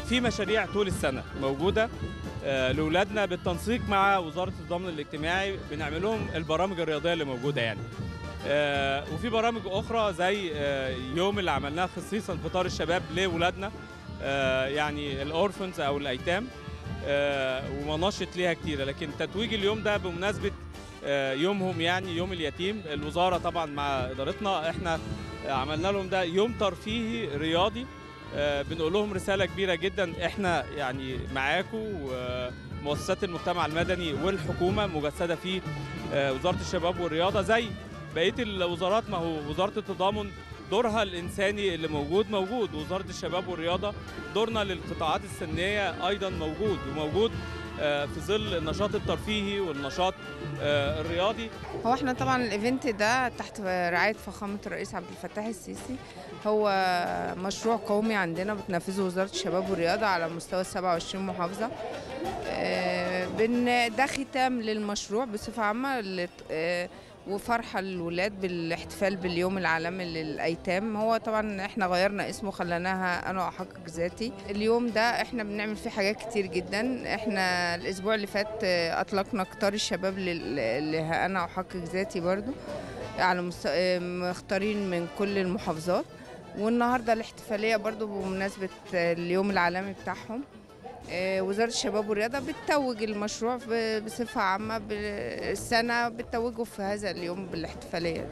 في مشاريع طول السنه موجوده آه، لاولادنا بالتنسيق مع وزاره الضمان الاجتماعي بنعمل لهم البرامج الرياضيه اللي موجوده يعني آه، وفي برامج اخرى زي آه، يوم اللي عملناه خصيصا فطار الشباب لاولادنا آه، يعني الاورفنز او الايتام آه، ومناشط ليها كتيره لكن تتويج اليوم ده بمناسبه آه، يومهم يعني يوم اليتيم الوزاره طبعا مع ادارتنا احنا آه، عملنا لهم ده يوم ترفيهي رياضي آه، بنقول لهم رساله كبيره جدا احنا يعني معاكم ومؤسسات المجتمع المدني والحكومه مجسده في آه، وزاره الشباب والرياضه زي بقيه الوزارات ما هو وزاره التضامن دورها الانساني اللي موجود موجود وزاره الشباب والرياضه دورنا للقطاعات السنيه ايضا موجود وموجود آه، في ظل النشاط الترفيهي والنشاط آه، الرياضي هو احنا طبعا الايفنت ده تحت رعاية فخامة الرئيس عبد الفتاح السيسي هو مشروع قومي عندنا بتنفذه وزارة الشباب والرياضة على مستوى ال 27 محافظة آه، بن- ده ختام للمشروع بصفة عامة اللي- آه، وفرحة للولاد بالاحتفال باليوم العالمي للأيتام هو طبعا احنا غيرنا اسمه خليناها أنا أحقق ذاتي اليوم ده احنا بنعمل فيه حاجات كتير جدا احنا الأسبوع اللي فات آه، أطلقنا قطار الشباب لل- اللي أنا أحقق ذاتي برضو على مست... آه، مختارين من كل المحافظات والنهارده الاحتفاليه برضو بمناسبه آه، اليوم العالمي بتاعهم آه، وزاره الشباب والرياضه بتتوج المشروع ب- بصفه عامه بالسنه بتتوجه في هذا اليوم بالاحتفاليه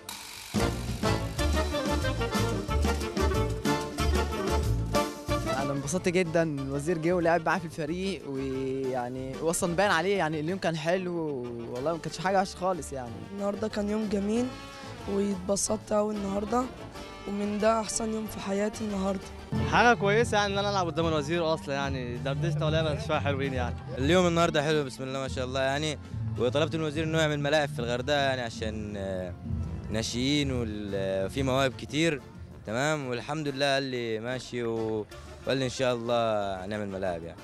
انا انبسطت جدا الوزير جه ولعب معاه في الفريق ويعني وصل باين عليه يعني اليوم كان حلو والله ما كانش حاجه وحشه خالص يعني النهارده كان يوم جميل واتبسطت قوي النهارده ومن ده احسن يوم في حياتي النهارده حاجه كويسه يعني ان انا العب قدام الوزير اصلا يعني دردشت ولعبه شويه حلوين يعني اليوم النهارده حلو بسم الله ما شاء الله يعني وطلبت من الوزير انه يعمل ملاعب في الغردقه يعني عشان آه، ناشئين وال- وفي مواهب كتير تمام والحمد لله قال لي ماشي و- وقال لي ان شاء الله هنعمل ملاعب يعني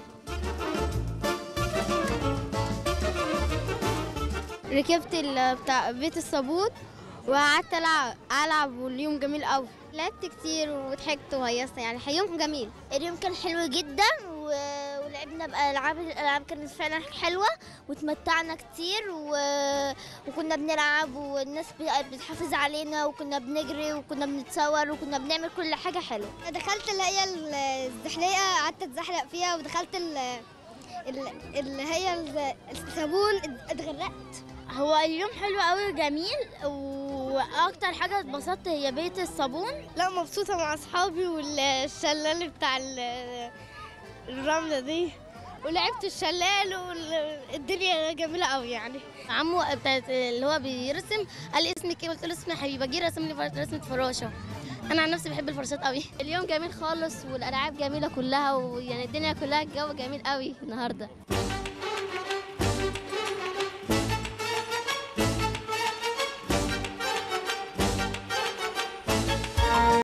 ركبت ال- بتاع بيت الصابون وقعدت العب العب واليوم جميل قوي لعبت كتير وضحكت وهيصت يعني يوم جميل اليوم كان حلو جدا و... ولعبنا بالالعاب الالعاب كانت فعلا حلوه وتمتعنا كتير و... وكنا بنلعب والناس ب- بتحافظ علينا وكنا بنجري وكنا بنتصور وكنا بنعمل كل حاجه حلوه دخلت اللي هي الزحليقه قعدت اتزحلق فيها ودخلت ال... ال- اللي هي ال- الصابون اتغرقت هو اليوم حلو قوي وجميل واكتر حاجه اتبسطت هي بيت الصابون لا مبسوطه مع اصحابي والشلال بتاع ال- الرمله دي ولعبت الشلال والدنيا جميله قوي يعني عمو بتاعت اللي هو بيرسم قال لي اسمك ايه قلت له اسمي حبيبه جه رسم لي رسمه فراشه انا عن نفسي بحب الفراشات قوي اليوم جميل خالص والالعاب جميله كلها ويعني الدنيا كلها الجو جميل قوي النهارده